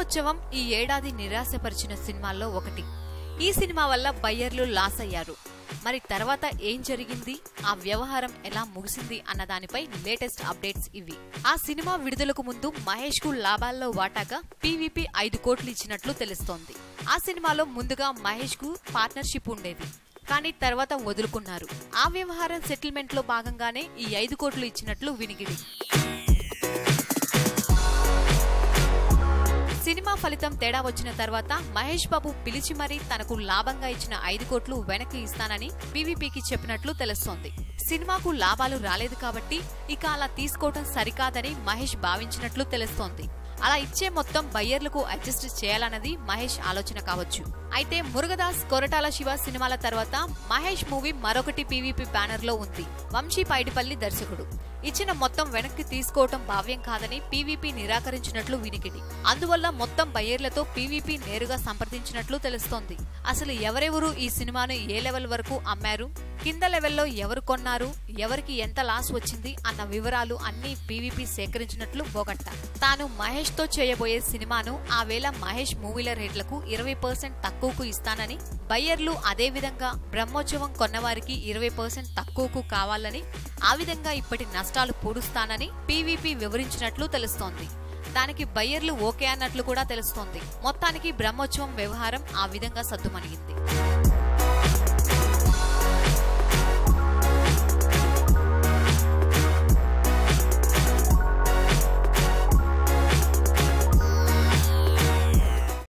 బ్రహ్మోత్సవం ఈ ఏడాది నిరాశపరిచిన సినిమాల్లో ఒకటి ఈ సినిమా వల్ల బయ్యర్లు లాస్ అయ్యారు మరి తర్వాత ఏం జరిగింది ఆ వ్యవహారం ఎలా ముగిసింది అన్న దానిపై లేటెస్ట్ అప్డేట్స్ ఇవి ఆ సినిమా విడుదలకు ముందు మహేష్ కు లాభాల్లో వాటాగా పీవీపీ ఐదు కోట్లు ఇచ్చినట్లు తెలుస్తోంది ఆ సినిమాలో ముందుగా మహేష్ కు పార్ట్నర్షిప్ ఉండేది కానీ తర్వాత వదులుకున్నారు ఆ వ్యవహారం సెటిల్మెంట్ లో భాగంగానే ఈ ఐదు కోట్లు ఇచ్చినట్లు వినికిడి సినిమా ఫలితం తేడా వచ్చిన తర్వాత మహేష్ బాబు పిలిచి మరీ తనకు లాభంగా ఇచ్చిన ఐదు కోట్లు వెనక్కి ఇస్తానని పీవీపీకి చెప్పినట్లు తెలుస్తోంది సినిమాకు లాభాలు రాలేదు కాబట్టి ఇక అలా తీసుకోవటం సరికాదని మహేష్ భావించినట్లు తెలుస్తోంది అలా ఇచ్చే మొత్తం బయ్యర్లకు అడ్జస్ట్ చేయాలన్నది మహేష్ ఆలోచన కావచ్చు అయితే మురుగదాస్ కొరటాల శివ సినిమాల తర్వాత మహేష్ మూవీ మరొకటి పీవీపీ బ్యానర్ లో ఉంది వంశీ పైడిపల్లి దర్శకుడు ఇచ్చిన మొత్తం వెనక్కి తీసుకోవటం భావ్యం కాదని పీవీపీ నిరాకరించినట్లు వినికిడి అందువల్ల మొత్తం బయ్యర్లతో పీవీపీ నేరుగా సంప్రదించినట్లు తెలుస్తోంది అసలు ఎవరెవరు ఈ సినిమాను ఏ లెవెల్ వరకు అమ్మారు కింద లెవెల్లో ఎవరు కొన్నారు ఎవరికి ఎంత లాస్ వచ్చింది అన్న వివరాలు అన్ని పీవీపీ సేకరించినట్లు బోగట్ట తాను మహేష్ తో చేయబోయే సినిమాను ఆ వేళ మహేష్ మూవీల రేట్లకు ఇరవై పర్సెంట్ తక్కువకు ఇస్తానని బయ్యర్లు అదే విధంగా బ్రహ్మోత్సవం కొన్నవారికి ఇరవై పర్సెంట్ తక్కువకు కావాలని ఆ విధంగా ఇప్పటి నష్టాలు పూడుస్తానని పీవీపీ వివరించినట్లు తెలుస్తోంది దానికి బయ్యర్లు ఓకే అన్నట్లు కూడా తెలుస్తోంది మొత్తానికి బ్రహ్మోత్సవం వ్యవహారం ఆ విధంగా సద్దుమణిగింది